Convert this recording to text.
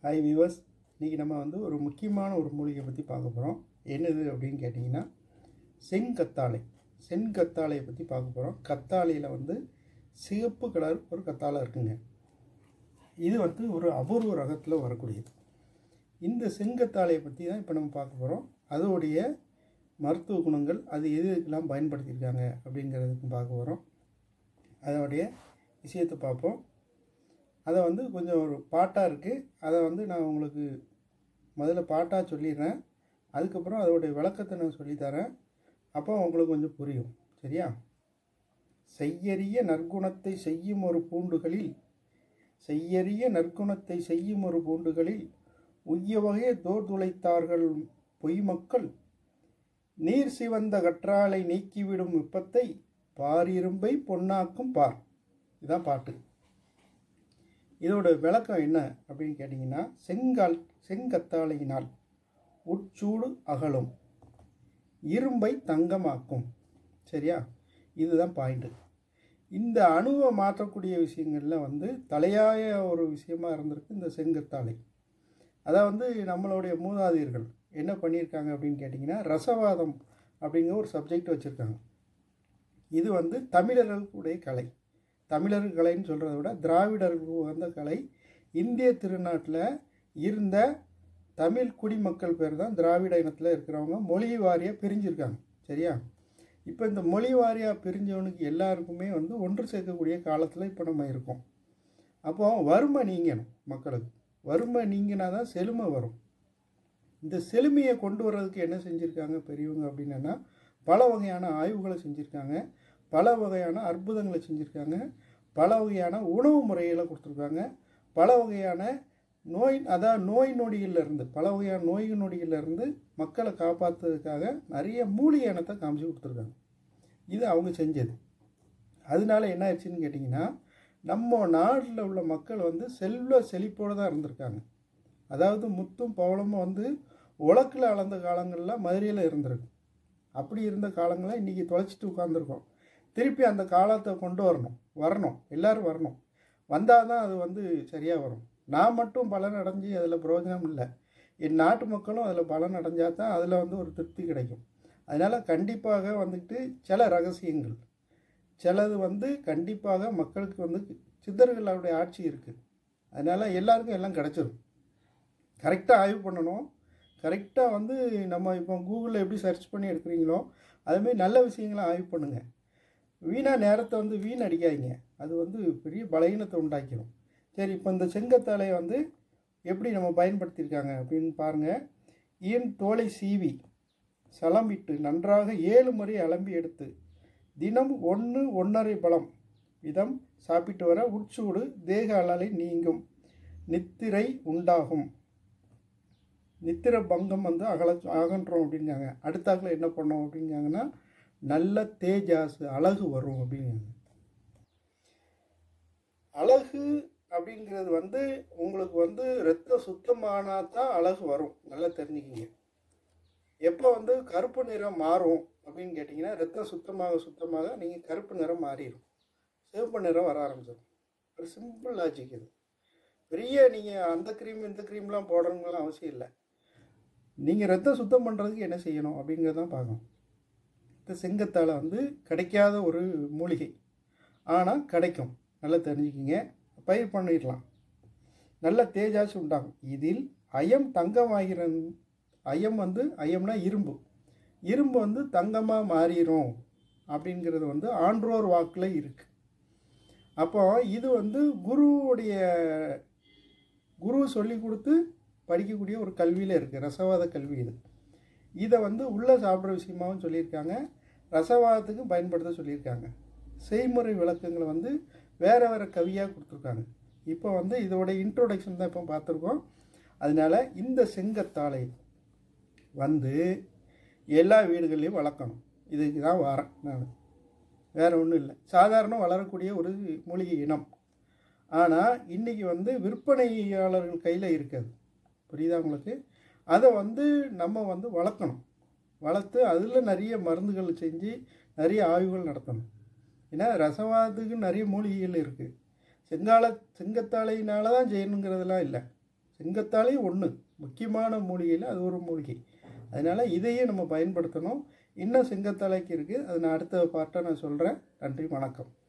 hi viewers இன்றைக்கி நம்ம வந்து ஒரு முக்கியமான ஒரு மூலிகை பற்றி பார்க்க போகிறோம் என்னது அப்படின்னு கேட்டிங்கன்னா செங்கத்தாழை செங்கத்தாழையை பற்றி பார்க்க போகிறோம் கத்தாழையில் வந்து சிவப்பு கலர் ஒரு கத்தாழை இருக்குங்க இது வந்து ஒரு அபூர்வ ரகத்தில் வரக்கூடியது இந்த செங்கத்தாழையை பற்றி தான் இப்போ நம்ம பார்க்க போகிறோம் அதோடைய மருத்துவ குணங்கள் அது எது எதுக்கெல்லாம் பயன்படுத்தியிருக்காங்க அப்படிங்கிறதுக்கு பார்க்க போகிறோம் அதோடைய விஷயத்தை பார்ப்போம் அதை வந்து கொஞ்சம் ஒரு பாட்டாக இருக்குது அதை வந்து நான் உங்களுக்கு முதல்ல பாட்டாக சொல்லிடுறேன் அதுக்கப்புறம் அதோடைய விளக்கத்தை நான் சொல்லித்தரேன் அப்போ உங்களுக்கு கொஞ்சம் புரியும் சரியா செய்யறிய நற்குணத்தை செய்யும் ஒரு பூண்டுகளில் செய்யறிய நற்குணத்தை செய்யும் ஒரு பூண்டுகளில் உய்ய வகையை தோர் துளைத்தார்கள் பொய்மக்கள் நீர் சிவந்த கற்றாலை நீக்கிவிடும் வெப்பத்தை பாரிரும்பை பொன்னாக்கும் பார் இதுதான் பாட்டு இதோட விளக்கம் என்ன அப்படின்னு கேட்டிங்கன்னா செங்கால் செங்கத்தாழையினால் உட்சூடு அகலும் இரும்பை தங்கமாக்கும் சரியா இதுதான் பாயிண்ட்டு இந்த அணுவை மாற்றக்கூடிய விஷயங்களில் வந்து தலையாய ஒரு விஷயமா இருந்திருக்கு இந்த செங்கத்தாழை அதான் வந்து நம்மளுடைய மூதாதையர்கள் என்ன பண்ணியிருக்காங்க அப்படின்னு கேட்டிங்கன்னா ரசவாதம் அப்படிங்கிற ஒரு சப்ஜெக்ட் வச்சுருக்காங்க இது வந்து தமிழர்களுடைய கலை தமிழர்கள் கலைன்னு சொல்கிறத விட திராவிடர்களுக்கு உகந்த கலை இந்திய திருநாட்டில் இருந்த தமிழ் குடிமக்கள் பேர் தான் திராவிட இனத்தில் இருக்கிறவங்க மொழி வாரியாக பிரிஞ்சிருக்காங்க சரியா இப்போ இந்த மொழி வாரியாக பிரிஞ்சவனுக்கு எல்லாருக்குமே வந்து ஒன்று சேர்க்கக்கூடிய காலத்தில் இப்போ நம்ம இருக்கோம் அப்போ வறுமை நீங்கணும் மக்களுக்கு வறுமை நீங்கினா தான் செழுமை வரும் இந்த செழுமையை கொண்டு வர்றதுக்கு என்ன செஞ்சுருக்காங்க பெரியவங்க அப்படின்னா பல வகையான ஆய்வுகளை செஞ்சுருக்காங்க பல வகையான அற்புதங்களை செஞ்சுருக்காங்க பல வகையான உணவு முறைகளை கொடுத்துருக்காங்க பல வகையான நோய் அதாவது நோய் நொடியிலிருந்து பல வகையான நோய் நொடியிலிருந்து மக்களை காப்பாற்றுறதுக்காக நிறைய மூலிகை இனத்தை காமிச்சு கொடுத்துருக்காங்க இது அவங்க செஞ்சது அதனால என்ன ஆச்சுன்னு கேட்டிங்கன்னா நம்ம நாட்டில் உள்ள மக்கள் வந்து செல்வ செழிப்போடு தான் இருந்திருக்காங்க அதாவது முத்தும் பவளமும் வந்து உலக்கில் அளந்த காலங்களில் மதுரையில் இருந்திருக்கு அப்படி இருந்த காலங்களை இன்றைக்கி தொலைச்சிட்டு உட்காந்துருக்கோம் திருப்பி அந்த காலத்தை கொண்டு வரணும் வரணும் எல்லோரும் வரணும் வந்தால் தான் அது வந்து சரியாக வரும் நான் மட்டும் பலன் அடைஞ்சு அதில் பிரயோஜனம் இல்லை என் நாட்டு மக்களும் அதில் பலன் அடைஞ்சால் தான் அதில் வந்து ஒரு திருப்தி கிடைக்கும் அதனால் கண்டிப்பாக வந்துட்டு சில ரகசியங்கள் சிலது வந்து கண்டிப்பாக மக்களுக்கு வந்து சித்தர்களுடைய ஆட்சி இருக்குது அதனால் எல்லாருக்கும் எல்லாம் கிடச்சிரும் கரெக்டாக ஆய்வு பண்ணணும் கரெக்டாக வந்து நம்ம இப்போ கூகுளில் எப்படி சர்ச் பண்ணி எடுக்கிறீங்களோ அதுமாரி நல்ல விஷயங்களை ஆய்வு பண்ணுங்கள் வீணாக நேரத்தை வந்து வீண் அடிக்காதீங்க அது வந்து பெரிய பலகீனத்தை உண்டாக்கிடும் சரி இப்போ இந்த செங்கத்தாழையை வந்து எப்படி நம்ம பயன்படுத்தியிருக்காங்க அப்படின்னு பாருங்கள் ஈன் தோலை சீவி சலம்பிட்டு நன்றாக ஏழு முறை அலம்பி எடுத்து தினம் ஒன்று ஒன்றரை பழம் விதம் சாப்பிட்டு வர உட்சூடு தேக அலலை நீங்கும் நித்திரை உண்டாகும் நித்திர பங்கம் வந்து அகல அகன்றோம் அப்படிங்காங்க அடுத்தாக்கில் என்ன பண்ணோம் அப்படிங்காங்கன்னா நல்ல தேஜாஸ் அழகு வரும் அப்படிங்காங்க அழகு அப்படிங்கிறது வந்து உங்களுக்கு வந்து ரத்த சுத்தமானால் தான் அழகு வரும் நல்லா தெரிஞ்சுக்கிங்க எப்போ வந்து கருப்பு நிறம் மாறும் அப்படின்னு கேட்டிங்கன்னா ரத்தம் சுத்தமாக சுத்தமாக நீங்கள் கருப்பு நிறம் மாறிடும் சிவப்பு நிறம் வர ஆரம்பிச்சிடும் ஒரு சிம்பிள் லாஜிக் இது பெரிய நீங்கள் அந்த க்ரீம் இந்த க்ரீம்லாம் போடணுங்கலாம் அவசியம் இல்லை நீங்கள் ரத்தம் சுத்தம் பண்ணுறதுக்கு என்ன செய்யணும் அப்படிங்கிறதான் பார்க்கணும் இந்த செங்கத்தாழை வந்து கிடைக்காத ஒரு மூலிகை ஆனால் கிடைக்கும் நல்லா தெரிஞ்சுக்கிங்க பயிர் பண்ணிடலாம் நல்ல தேஜாச்சு உண்டாகும் இதில் அயம் தங்கமாகிற அயம் வந்து அயம்னா இரும்பு இரும்பு வந்து தங்கமாக மாறிடும் அப்படிங்கிறது வந்து ஆன்றோர் வாக்கில் இருக்குது அப்போ இது வந்து குருவுடைய குரு சொல்லி கொடுத்து படிக்கக்கூடிய ஒரு கல்வியில் இருக்குது ரசவாத கல்வி இது இதை வந்து உள்ளே சாப்பிட்ற விஷயமாகவும் சொல்லியிருக்காங்க ரசவாதத்துக்கு பயன்படுத்த சொல்லியிருக்காங்க செய்முறை விளக்கங்களை வந்து வேறு வேறு கவியாக கொடுத்துருக்காங்க இப்போ வந்து இதோட இன்ட்ரோடக்ஷன் தான் இப்போ பார்த்துருக்கோம் அதனால் இந்த செங்கத்தாழை வந்து எல்லா வீடுகள்லையும் வளர்க்கணும் இதுக்கு தான் வரேன் நான் வேறு ஒன்றும் இல்லை சாதாரண வளரக்கூடிய ஒரு மூலிகை இனம் ஆனால் இன்றைக்கி வந்து விற்பனையாளர்கள் கையில் இருக்காது புரியுதா உங்களுக்கு அதை வந்து நம்ம வந்து வளர்க்கணும் வளர்த்து அதில் நிறைய மருந்துகள் செஞ்சு நிறைய ஆய்வுகள் நடத்தணும் ஏன்னா ரசவாதத்துக்கு நிறைய மூலிகைகள் இருக்குது செங்கால செங்கத்தாழையினால தான் செய்யணுங்கிறதெல்லாம் இல்லை செங்கத்தாழையும் ஒன்று முக்கியமான மூலிகையில் அது ஒரு மூலிகை அதனால் இதையே நம்ம பயன்படுத்தணும் இன்னும் செங்கத்தாழைக்கு இருக்குது அது நான் அடுத்த பார்ட்டாக நான் சொல்கிறேன் நன்றி வணக்கம்